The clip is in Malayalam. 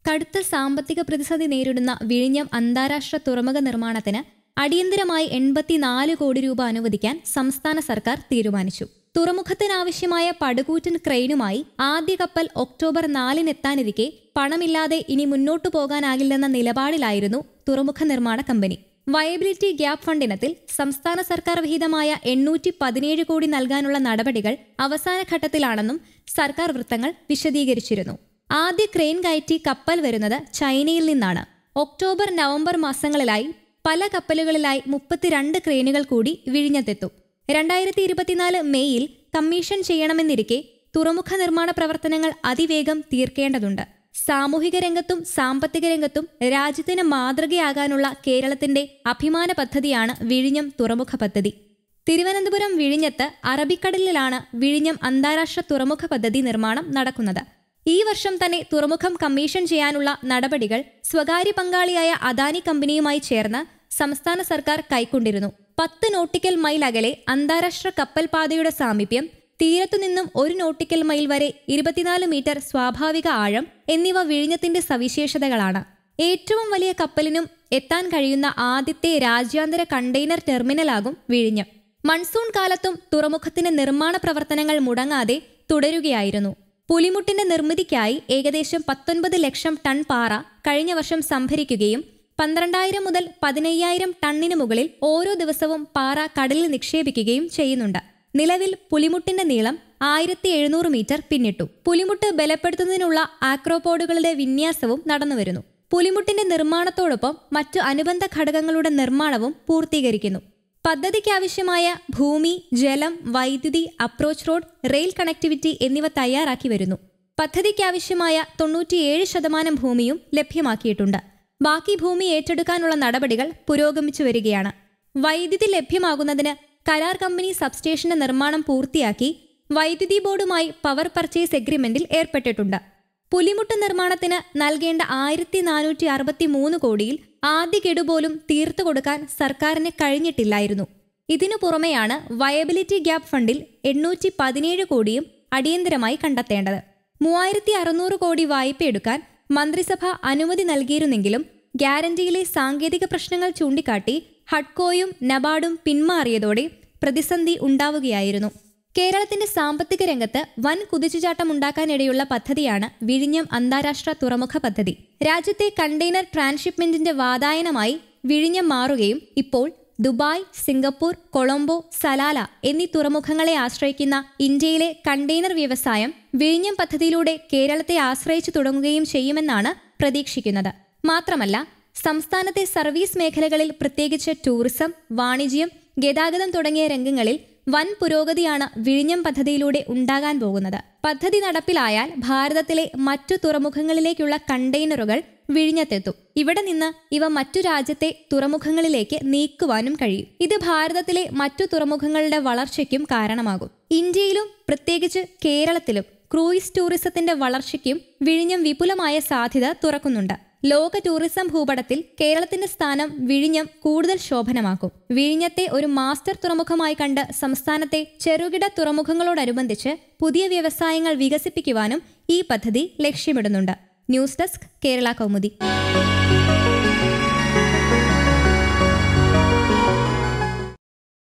കടുത്ത സാമ്പത്തിക പ്രതിസന്ധി നേരിടുന്ന വിഴിഞ്ഞം അന്താരാഷ്ട്ര തുറമുഖ നിർമ്മാണത്തിന് അടിയന്തരമായി എൺപത്തിനാല് കോടി രൂപ അനുവദിക്കാൻ സംസ്ഥാന സർക്കാർ തീരുമാനിച്ചു തുറമുഖത്തിനാവശ്യമായ പടുകൂറ്റൻ ക്രെയിനുമായി ആദ്യ കപ്പൽ ഒക്ടോബർ നാലിനെത്താനിരിക്കെ പണമില്ലാതെ ഇനി മുന്നോട്ടു പോകാനാകില്ലെന്ന നിലപാടിലായിരുന്നു തുറമുഖ നിർമ്മാണ കമ്പനി വയബിലിറ്റി ഗ്യാപ് ഫണ്ടിനത്തിൽ സംസ്ഥാന സർക്കാർ വിഹിതമായ എണ്ണൂറ്റി പതിനേഴ് കോടി നൽകാനുള്ള നടപടികൾ അവസാന ഘട്ടത്തിലാണെന്നും സർക്കാർ വൃത്തങ്ങൾ വിശദീകരിച്ചിരുന്നു ആദ്യ ക്രെയിൻ കയറ്റി കപ്പൽ വരുന്നത് ചൈനയിൽ നിന്നാണ് ഒക്ടോബർ നവംബർ മാസങ്ങളിലായി പല കപ്പലുകളിലായി മുപ്പത്തിരണ്ട് ക്രെയിനുകൾ കൂടി വിഴിഞ്ഞത്തെത്തും രണ്ടായിരത്തി ഇരുപത്തിനാല് മെയ്യിൽ കമ്മീഷൻ ചെയ്യണമെന്നിരിക്കെ തുറമുഖ നിർമ്മാണ പ്രവർത്തനങ്ങൾ അതിവേഗം തീർക്കേണ്ടതുണ്ട് സാമൂഹിക രംഗത്തും സാമ്പത്തിക രംഗത്തും രാജ്യത്തിന് മാതൃകയാകാനുള്ള കേരളത്തിന്റെ അഭിമാന പദ്ധതിയാണ് വിഴിഞ്ഞം തുറമുഖ പദ്ധതി തിരുവനന്തപുരം വിഴിഞ്ഞത്ത് അറബിക്കടലിലാണ് വിഴിഞ്ഞം അന്താരാഷ്ട്ര തുറമുഖ പദ്ധതി നിർമ്മാണം നടക്കുന്നത് ഈ വർഷം തന്നെ തുറമുഖം കമ്മീഷൻ ചെയ്യാനുള്ള നടപടികൾ സ്വകാര്യ പങ്കാളിയായ അദാനി കമ്പനിയുമായി ചേർന്ന് സംസ്ഥാന സർക്കാർ കൈക്കൊണ്ടിരുന്നു പത്ത് നോട്ടിക്കൽ മൈൽ അകലെ അന്താരാഷ്ട്ര കപ്പൽ പാതയുടെ സാമീപ്യം തീരത്തുനിന്നും ഒരു നോട്ടിക്കൽ മൈൽ വരെ ഇരുപത്തിനാല് മീറ്റർ സ്വാഭാവിക ആഴം എന്നിവ വിഴിഞ്ഞത്തിന്റെ സവിശേഷതകളാണ് ഏറ്റവും വലിയ കപ്പലിനും എത്താൻ കഴിയുന്ന ആദ്യത്തെ രാജ്യാന്തര കണ്ടെയ്നർ ടെർമിനലാകും വിഴിഞ്ഞം മൺസൂൺ കാലത്തും തുറമുഖത്തിന്റെ നിർമ്മാണ പ്രവർത്തനങ്ങൾ മുടങ്ങാതെ തുടരുകയായിരുന്നു പുലിമുട്ടിന്റെ നിർമ്മിതിക്കായി ഏകദേശം പത്തൊൻപത് ലക്ഷം ടൺ പാറ കഴിഞ്ഞ വർഷം സംഭരിക്കുകയും പന്ത്രണ്ടായിരം മുതൽ പതിനയ്യായിരം ടണ്ണിന് മുകളിൽ ഓരോ ദിവസവും പാറ കടലിൽ നിക്ഷേപിക്കുകയും ചെയ്യുന്നുണ്ട് നിലവിൽ പുലിമുട്ടിന്റെ നീളം ആയിരത്തി എഴുന്നൂറ് മീറ്റർ പിന്നിട്ടു പുലിമുട്ട് ബലപ്പെടുത്തുന്നതിനുള്ള ആക്രോപോഡുകളുടെ വിന്യാസവും നടന്നുവരുന്നു പുലിമുട്ടിന്റെ നിർമ്മാണത്തോടൊപ്പം മറ്റു അനുബന്ധ ഘടകങ്ങളുടെ നിർമ്മാണവും പൂർത്തീകരിക്കുന്നു പദ്ധതിക്കാവശ്യമായ ഭൂമി ജലം വൈദ്യുതി അപ്രോച്ച് റോഡ് റെയിൽ കണക്ടിവിറ്റി എന്നിവ തയ്യാറാക്കി വരുന്നു പദ്ധതിക്കാവശ്യമായ തൊണ്ണൂറ്റിയേഴ് ശതമാനം ഭൂമിയും ലഭ്യമാക്കിയിട്ടുണ്ട് ബാക്കി ഭൂമി ഏറ്റെടുക്കാനുള്ള നടപടികൾ പുരോഗമിച്ചു വരികയാണ് വൈദ്യുതി ലഭ്യമാകുന്നതിന് കരാർ കമ്പനി സബ്സ്റ്റേഷന്റെ നിർമ്മാണം പൂർത്തിയാക്കി വൈദ്യുതി ബോർഡുമായി പവർ പർച്ചേസ് എഗ്രിമെന്റിൽ ഏർപ്പെട്ടിട്ടുണ്ട് പുലിമുട്ട് നിർമ്മാണത്തിന് നൽകേണ്ട ആയിരത്തി നാനൂറ്റി അറുപത്തി മൂന്ന് കോടിയിൽ ആദ്യ ഗഡു തീർത്തു കൊടുക്കാൻ സർക്കാരിന് കഴിഞ്ഞിട്ടില്ലായിരുന്നു ഇതിനു പുറമെയാണ് വയബിലിറ്റി ഗ്യാപ് ഫണ്ടിൽ എണ്ണൂറ്റി പതിനേഴ് കോടിയും അടിയന്തരമായി കണ്ടെത്തേണ്ടത് മൂവായിരത്തി അറുന്നൂറ് കോടി വായ്പയെടുക്കാൻ മന്ത്രിസഭ അനുമതി നൽകിയിരുന്നെങ്കിലും ഗ്യാരണ്ടിയിലെ സാങ്കേതിക പ്രശ്നങ്ങൾ ചൂണ്ടിക്കാട്ടി ഹഡ്കോയും നബാർഡും പിന്മാറിയതോടെ പ്രതിസന്ധി ഉണ്ടാവുകയായിരുന്നു കേരളത്തിന്റെ സാമ്പത്തിക രംഗത്ത് വൻ കുതിച്ചുചാട്ടമുണ്ടാക്കാനിടയുള്ള പദ്ധതിയാണ് വിഴിഞ്ഞം അന്താരാഷ്ട്ര തുറമുഖ പദ്ധതി രാജ്യത്തെ കണ്ടെയ്നർ ട്രാൻസ്ഷിപ്മെന്റിന്റെ വാതായനമായി വിഴിഞ്ഞം മാറുകയും ഇപ്പോൾ ദുബായ് സിംഗപ്പൂർ കൊളംബോ സലാല എന്നീ തുറമുഖങ്ങളെ ആശ്രയിക്കുന്ന ഇന്ത്യയിലെ കണ്ടെയ്നർ വ്യവസായം വിഴിഞ്ഞം പദ്ധതിയിലൂടെ കേരളത്തെ ആശ്രയിച്ചു തുടങ്ങുകയും ചെയ്യുമെന്നാണ് പ്രതീക്ഷിക്കുന്നത് മാത്രമല്ല സംസ്ഥാനത്തെ സർവീസ് മേഖലകളിൽ പ്രത്യേകിച്ച് ടൂറിസം വാണിജ്യം ഗതാഗതം തുടങ്ങിയ രംഗങ്ങളിൽ വൻ പുരോഗതിയാണ് വിഴിഞ്ഞം പദ്ധതിയിലൂടെ ഉണ്ടാകാൻ പോകുന്നത് പദ്ധതി നടപ്പിലായാൽ ഭാരതത്തിലെ മറ്റു തുറമുഖങ്ങളിലേക്കുള്ള കണ്ടെയ്നറുകൾ വിഴിഞ്ഞത്തെത്തും ഇവിടെ നിന്ന് ഇവ മറ്റു രാജ്യത്തെ തുറമുഖങ്ങളിലേക്ക് നീക്കുവാനും കഴിയും ഇത് ഭാരതത്തിലെ മറ്റു തുറമുഖങ്ങളുടെ വളർച്ചയ്ക്കും കാരണമാകും ഇന്ത്യയിലും പ്രത്യേകിച്ച് കേരളത്തിലും ക്രൂയിസ് ടൂറിസത്തിന്റെ വളർച്ചയ്ക്കും വിഴിഞ്ഞം വിപുലമായ സാധ്യത തുറക്കുന്നുണ്ട് ലോക ടൂറിസം ഭൂപടത്തിൽ കേരളത്തിന്റെ സ്ഥാനം വിഴിഞ്ഞം കൂടുതൽ ശോഭനമാക്കും വിഴിഞ്ഞത്തെ ഒരു മാസ്റ്റർ തുറമുഖമായി കണ്ട് സംസ്ഥാനത്തെ ചെറുകിട തുറമുഖങ്ങളോടനുബന്ധിച്ച് പുതിയ വ്യവസായങ്ങൾ വികസിപ്പിക്കുവാനും ഈ പദ്ധതി ലക്ഷ്യമിടുന്നുണ്ട് ന്യൂസ് ഡെസ്ക് കേരള കൗമുദി